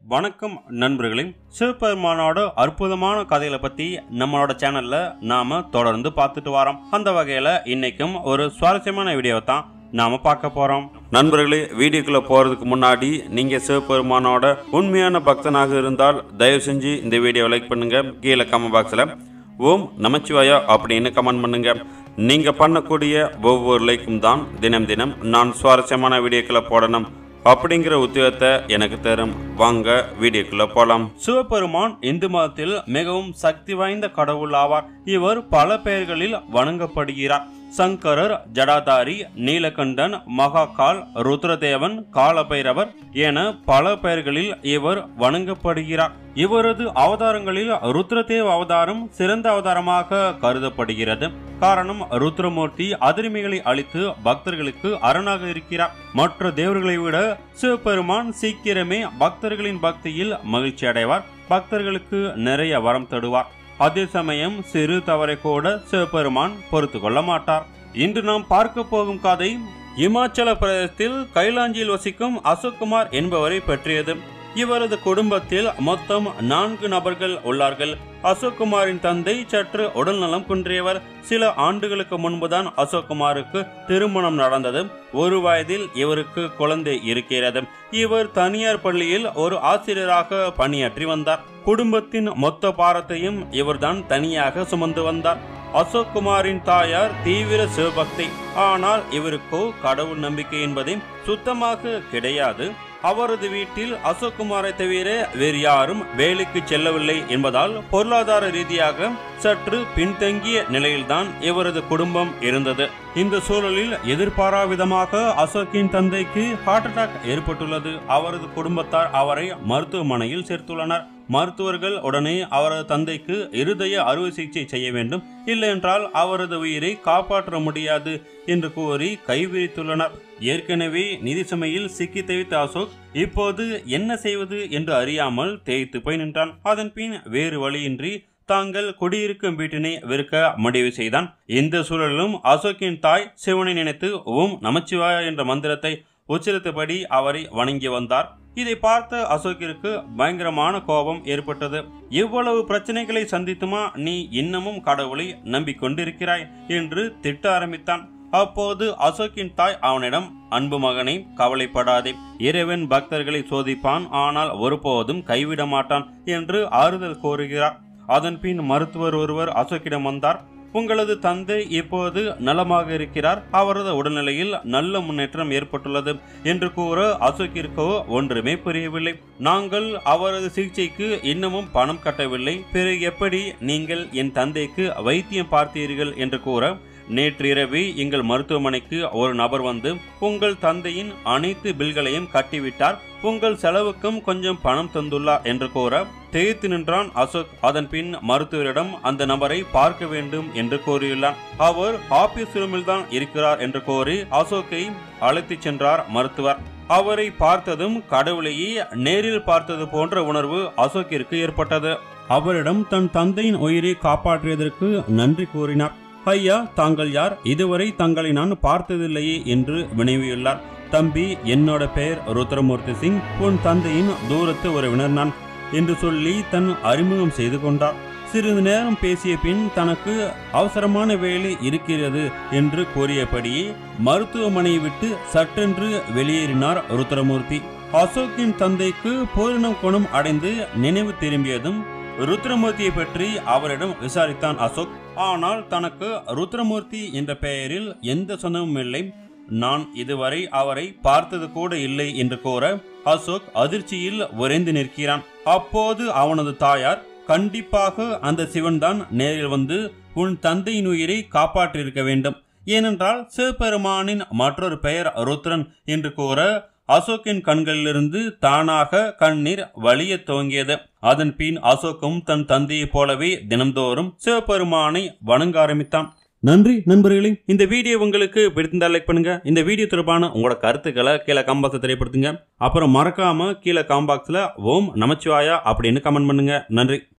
வணக்கம் நண்பர்களே சிவபெருமானோட அற்புதமான கதைகளை பத்தி நம்மளோட சேனல்ல நாம தொடர்ந்து பார்த்துட்டு வரோம் அந்த வகையில இன்னைக்கும் ஒரு சுவாரஸ்யமான வீடியோவை தான் நாம பார்க்க போறோம் நண்பர்களே வீடியோக்குள்ள போறதுக்கு முன்னாடி நீங்க சிவபெருமானோட உண்மையான பக்தனாக இருந்தால் தயவு செஞ்சு இந்த வீடியோவை லைக் பண்ணுங்க கீழே கமெண்ட் பாக்ஸ்ல ஓம் நமச்சிவாயா அப்படின்னு கமெண்ட் பண்ணுங்க நீங்க பண்ணக்கூடிய ஒவ்வொரு லைக்கும் தான் தினம் தினம் நான் சுவாரஸ்யமான வீடியோக்களை போடணும் அப்படிங்கிற உத்தியோகத்தை எனக்கு தரும் வாங்க வீடியோக்குள்ள போலாம் சிவபெருமான் இந்து மதத்தில் மிகவும் சக்தி வாய்ந்த கடவுள் ஆவார் இவர் பல பெயர்களில் வணங்கப்படுகிறார் சங்கரர் ஜடாதாரி நீலகண்டன் மகாகால் ருத்ரதேவன் காலபைரவர் என பல பெயர்களில் இவர் வணங்கப்படுகிறார் இவரது அவதாரங்களில் ருத்ரதேவ அவதாரம் சிறந்த அவதாரமாக கருதப்படுகிறது காரணம் ருத்ரமூர்த்தி அதிர்மைகளை அளித்து பக்தர்களுக்கு அரணாக இருக்கிறார் மற்ற தேவர்களை விட சிவபெருமான் சீக்கிரமே பக்தர்களின் பக்தியில் மகிழ்ச்சி அடைவார் பக்தர்களுக்கு நிறைய வரம் தருவார் அதே சமயம் சிறு தவறை கூட சிவபெருமான் பொறுத்து கொள்ள மாட்டார் இன்று நாம் பார்க்க போகும் கதை இமாச்சல பிரதேசத்தில் கைலாஞ்சியில் வசிக்கும் அசோக்குமார் என்பவரை பற்றியது இவரது குடும்பத்தில் மொத்தம் நான்கு நபர்கள் உள்ளார்கள் அசோக்குமாரின் தந்தை சற்று உடல்நலம் குன்றியவர் சில ஆண்டுகளுக்கு முன்புதான் அசோக்குமாருக்கு திருமணம் நடந்தது ஒரு வயதில் இவருக்கு குழந்தை இருக்கிறது இவர் தனியார் பள்ளியில் ஒரு ஆசிரியராக பணியாற்றி வந்தார் குடும்பத்தின் மொத்த பாரத்தையும் இவர்தான் தனியாக சுமந்து வந்தார் அசோக் குமாரின் தாயார் தீவிர சிவபக்தி ஆனால் இவருக்கோ கடவுள் நம்பிக்கை என்பதே சுத்தமாக கிடையாது அவரது வீட்டில் அசோக் குமாரை தவிர வேறு யாரும் வேலைக்கு செல்லவில்லை என்பதால் பொருளாதார ரீதியாக சற்று பின்தங்கிய நிலையில்தான் இவரது குடும்பம் இருந்தது இந்த சூழலில் எதிர்பாரா விதமாக அசோக்கின் தந்தைக்கு ஹார்ட் அட்டாக் ஏற்பட்டுள்ளது அவரது குடும்பத்தார் அவரை மருத்துவமனையில் சேர்த்துள்ளனர் மருத்துவர்கள் உடனே அவரது தந்தைக்கு இருதய அறுவை சிகிச்சை செய்ய வேண்டும் இல்லையென்றால் அவரது உயிரை காப்பாற்ற முடியாது என்று கூறி கைவிரித்துள்ளனர் ஏற்கனவே நிதி சுமையில் சிக்கி தவித்த அசோக் இப்போது என்ன செய்வது என்று அறியாமல் தேய்த்து போய் நின்றான் அதன் பின் வேறு வழியின்றி தாங்கள் குடியிருக்கும் வீட்டினை விற்க முடிவு செய்தான் இந்த சூழலிலும் அசோக்கின் தாய் சிவனை நினைத்து ஓம் நமச்சிவாய என்ற மந்திரத்தை உச்சரித்தபடி அவரை வணங்கி வந்தார் இதை பார்த்த அசோக்கிற்கு பயங்கரமான கோபம் ஏற்பட்டது இவ்வளவு பிரச்சனைகளை சந்தித்துமா நீ இன்னமும் கடவுளை நம்பிக்கொண்டிருக்கிறாய் என்று திட்ட ஆரம்பித்தான் அப்போது அசோக்கின் தாய் அவனிடம் அன்பு மகனை கவலைப்படாதே இறைவன் பக்தர்களை சோதிப்பான் ஆனால் ஒருபோதும் கைவிட மாட்டான் என்று ஆறுதல் கோருகிறார் அதன் பின் மருத்துவர் ஒருவர் அசோக்கிடம் வந்தார் உங்களது தந்தை இப்போது நலமாக இருக்கிறார் அவரது உடல்நிலையில் நல்ல முன்னேற்றம் ஏற்பட்டுள்ளது என்று கூற அசோக்கிற்கோ ஒன்றுமே புரியவில்லை நாங்கள் அவரது சிகிச்சைக்கு இன்னமும் பணம் கட்டவில்லை பிறகு எப்படி நீங்கள் என் தந்தைக்கு வைத்தியம் பார்த்தீர்கள் என்று கூற நேற்று இரவு எங்கள் மருத்துவமனைக்கு ஒரு நபர் வந்து உங்கள் தந்தையின் அனைத்து பில்களையும் கட்டிவிட்டார் உங்கள் செலவுக்கும் கொஞ்சம் பணம் தந்துள்ளார் என்று கூற திகைத்து நின்றான் அசோக் அதன் பின் மருத்துவரிடம் அந்த நபரை பார்க்க வேண்டும் என்று கூறியுள்ளார் அவர் ஆபீஸ் ரூமில் தான் இருக்கிறார் என்று கூறி அசோக்கை அழைத்துச் சென்றார் மருத்துவர் அவரை பார்த்ததும் கடவுளையே நேரில் பார்த்தது போன்ற உணர்வு அசோக்கிற்கு ஏற்பட்டது அவரிடம் தன் தந்தையின் உயிரை காப்பாற்றியதற்கு நன்றி கூறினார் ஐயா தாங்கள் யார் இதுவரை தங்களை நான் பார்த்ததில்லையே என்று வினவியுள்ளார் தம்பி என்னோட பெயர் ருத்ரமூர்த்தி சிங் உன் தந்தையின் தூரத்து உறவினர் நான் என்று சொல்லி தன் அறிமுகம் செய்து கொண்டார் சிறிது நேரம் பேசிய பின் தனக்கு அவசரமான வேலை இருக்கிறது என்று கூறியபடியே மருத்துவமனையை விட்டு சட்டென்று வெளியேறினார் ருத்ரமூர்த்தி அசோக்கின் தந்தைக்கு பூரணம் குணம் அடைந்து நினைவு திரும்பியதும் ருத்ரமூர்த்தியை பற்றி அவரிடம் விசாரித்தான் அசோக் ஆனால் தனக்கு ருத்ரமூர்த்தி என்ற பெயரில் எந்த சொந்தமும் இல்லை நான் இதுவரை அவரை பார்த்தது கூட இல்லை என்று கூற அசோக் அதிர்ச்சியில் உறைந்து நிற்கிறான் அப்போது அவனது தாயார் கண்டிப்பாக அந்த சிவன்தான் நேரில் வந்து உன் தந்தையின் உயிரை காப்பாற்றியிருக்க வேண்டும் ஏனென்றால் சிவபெருமானின் மற்றொரு பெயர் ருத்ரன் என்று கூற அசோக்கின் கண்களிலிருந்து தானாக கண்ணீர் வலிய துவங்கியது அதன் பின் அசோக்கும் தன் தந்தையைப் போலவே தினம்தோறும் சிவபெருமானை வணங்க ஆரம்பித்தான் நன்றி நண்பர்களே இந்த வீடியோ உங்களுக்கு பிடித்திருந்தால் லைக் பண்ணுங்க இந்த வீடியோ தொடர்பான உங்களோட கருத்துக்களை கீழே காம்பாக்ஸ் தெரியப்படுத்துங்க அப்புறம் மறக்காம கீழே காம்பாக்ஸ்ல ஓம் நமச்சிவாயா அப்படின்னு கமெண்ட் பண்ணுங்க நன்றி